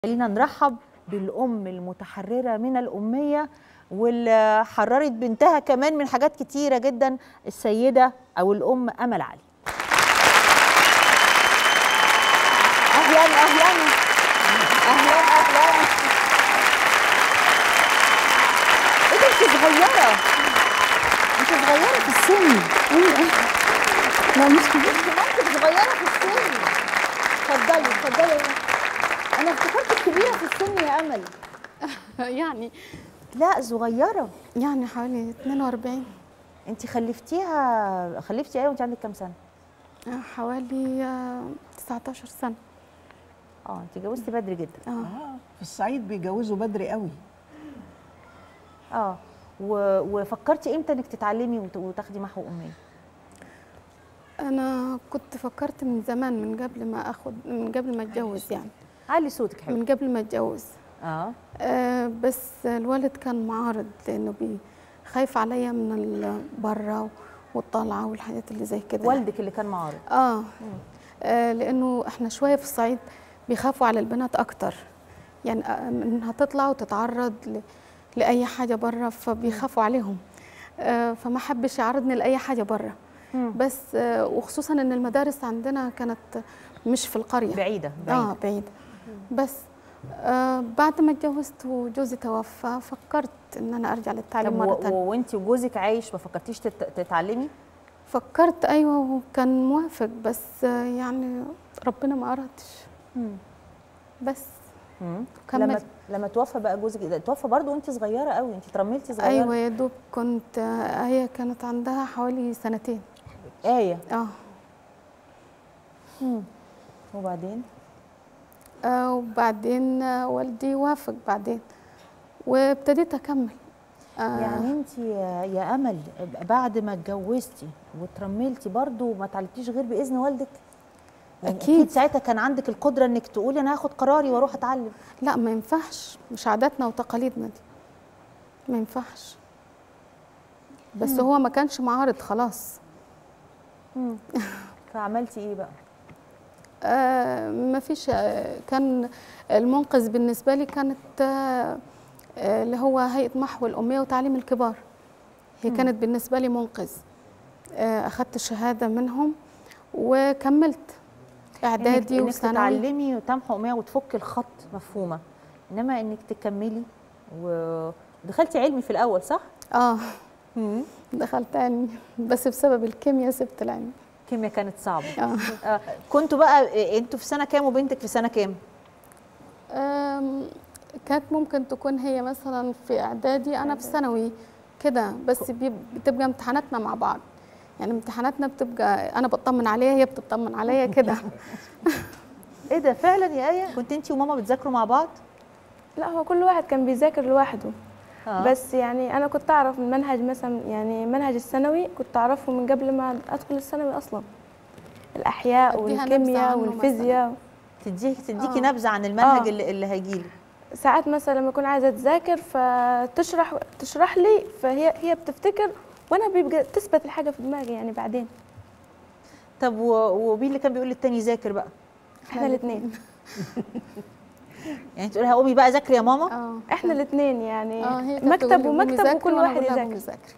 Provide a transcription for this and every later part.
خلينا نرحب بالأم المتحررة من الأمية واللي حررت بنتها كمان من حاجات كتيرة جدا السيدة أو الأم أمل علي أهلا أهلا أهلا أهلا إيه ده أنت صغيرة أنت صغيرة في السن لا مش كبيرة أنت صغيرة في السن اتفضلي اتفضلي أنا افتكرتك كبيرة في السن يا أمل يعني لا صغيرة يعني حوالي 42 انت خلفتيها خلفتي ايه وانت عندك كام سنه حوالي آه، 19 سنة اه انت اتجوزتي بدري جدا اه آه، في الصعيد بيجوزوا بدري قوي اه و... وفكرتي امتى انك تتعلمي وت... وتاخدي محو اميه أنا كنت فكرت من زمان من قبل ما أخد من قبل ما أتجوز يعني علي صوتك حلو من قبل ما أتجوز اه آه بس الوالد كان معارض لأنه بي خايف عليا من ال- برا والطلعة والحاجات اللي زي كده والدك اللي كان معارض آه. آه لأنه إحنا شوية في الصعيد بيخافوا على البنات أكتر يعني آه، إنها تطلع وتتعرض ل... لأي حاجة برا فبيخافوا عليهم آه فما حبش يعرضني لأي حاجة برا مم. بس آه وخصوصا إن المدارس عندنا كانت مش في القرية بعيده بعيده اه بعيد بس آه بعد ما اتجوزت وجوزي توفى فكرت ان انا ارجع للتعليم طب مره و... ثانيه وانت وجوزك عايش ما فكرتيش تت... تتعلمي فكرت ايوه وكان موافق بس آه يعني ربنا ما ارادش مم. بس مم. كملت. لما لما توفى بقى جوزك ده توفى برضه وانت صغيره قوي انت ترملتي صغيره ايوه يا دوب كنت آه هي كانت عندها حوالي سنتين ايه اه مم. وبعدين آه، وبعدين آه، والدي وافق بعدين وابتديت اكمل آه يعني انت يا يا امل بعد ما اتجوزتي وترملتي برضو ما اتعلمتيش غير باذن والدك يعني أكيد. اكيد ساعتها كان عندك القدره انك تقولي انا هاخد قراري واروح اتعلم لا ما ينفعش مش عاداتنا وتقاليدنا دي ما ينفعش بس هو ما كانش معارض خلاص فعملتي ايه بقى آه ما فيش آه كان المنقذ بالنسبة لي كانت آه آه اللي هو هيئة محو الأمية وتعليم الكبار هي كانت بالنسبة لي منقذ آه أخدت الشهادة منهم وكملت إعدادي انك, إنك وثانوي تتعلمي وتمحو اميه وتفكي الخط مفهومه انما انك تكملي ودخلتي علمي في الاول صح اه دخلت علمي بس بسبب الكيمياء سبت العلم الكيمياء كانت صعبه اه آه. كنتوا بقى إيه، انتوا في سنه كام وبنتك في سنه كام أم، كانت ممكن تكون هي مثلا في اعدادي انا في ثانوي كده بس بيب- بتبقى امتحاناتنا مع بعض يعني امتحاناتنا بتبقى انا بطمن عليها هي بتطمن عليا كده ايه ده فعلا يا ايه كنت انت وماما بتذاكروا مع بعض لا هو كل واحد كان بيذاكر لوحده آه. بس يعني انا كنت اعرف من منهج مثلا يعني منهج الثانوي كنت اعرفه من قبل ما ادخل الثانوي اصلا الاحياء أديها نبذة والكيمياء عنه والفيزياء تديكي تديكي آه. نبذه عن المنهج آه. اللي, اللي هيجيلي ساعات مثلا لما اكون عايزه اتذاكر فتشرح تشرح لي فهي هي بتفتكر وانا بيبقى تثبت الحاجه في دماغي يعني بعدين طب و- ومين اللي كان بيقول للتاني ذاكر بقى احنا الاثنين يعني تقولي قومي بقى ذاكري يا ماما اه احنا الاثنين يعني اه هي كانت مكتب تقول لي ومكتب قومي وكل ذاكري وأنا واحد أقول لها قومي يذاكر ذاكري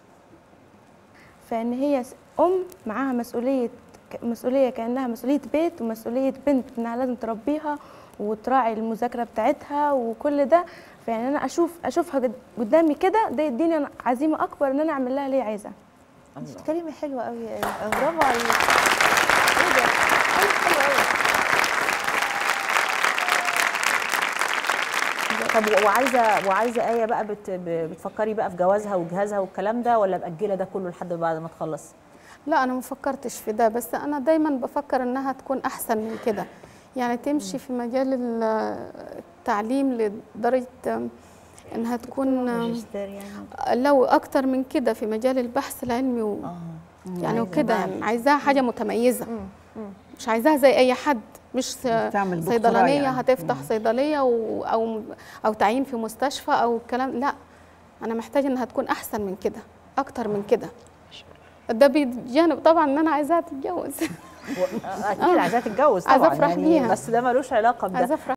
فان هي س- ام معاها مسؤوليه ك- مسؤوليه كانها مسؤوليه بيت ومسؤوليه بنت انها لازم تربيها وتراعي المذاكره بتاعتها وكل ده فيعني انا اشوف اشوفها قد- قدامي كده ده يديني أنا عزيمه اكبر ان انا اعمل لها اللي هي عايزاه انت بتتكلمي حلوه قوي يا ايه برافو عليك ايه ده حلو حلو قوي طب وعايزه وعايزه ايه بقى بت ب- بتفكري بقى في جوازها وجهازها والكلام ده ولا مأجله ده كله لحد بعد ما تخلص لا انا ما فكرتش في ده بس انا دايما بفكر انها تكون احسن من كده يعني تمشي في مجال ال- التعليم لدرجه انها تكون ماجستير يعني لو اكتر من كده في مجال البحث العلمي و... اه يعني عايزة وكده بقى- يعني عايزاها حاجه متميزه مش عايزاها زي اي حد مش س- تعمل دكتوراه صيدلانيه يعني. هتفتح صيدليه و... او او تعيين في مستشفى او الكلام لا انا محتاجه انها تكون احسن من كده اكتر من كده ده بجانب طبعا ان انا عايزاها تتجوز و- اكيد عايزاها تتجوز عايزة طبعا أفرح يعني بيها. بس ده ملوش علاقه بده عايزه افرح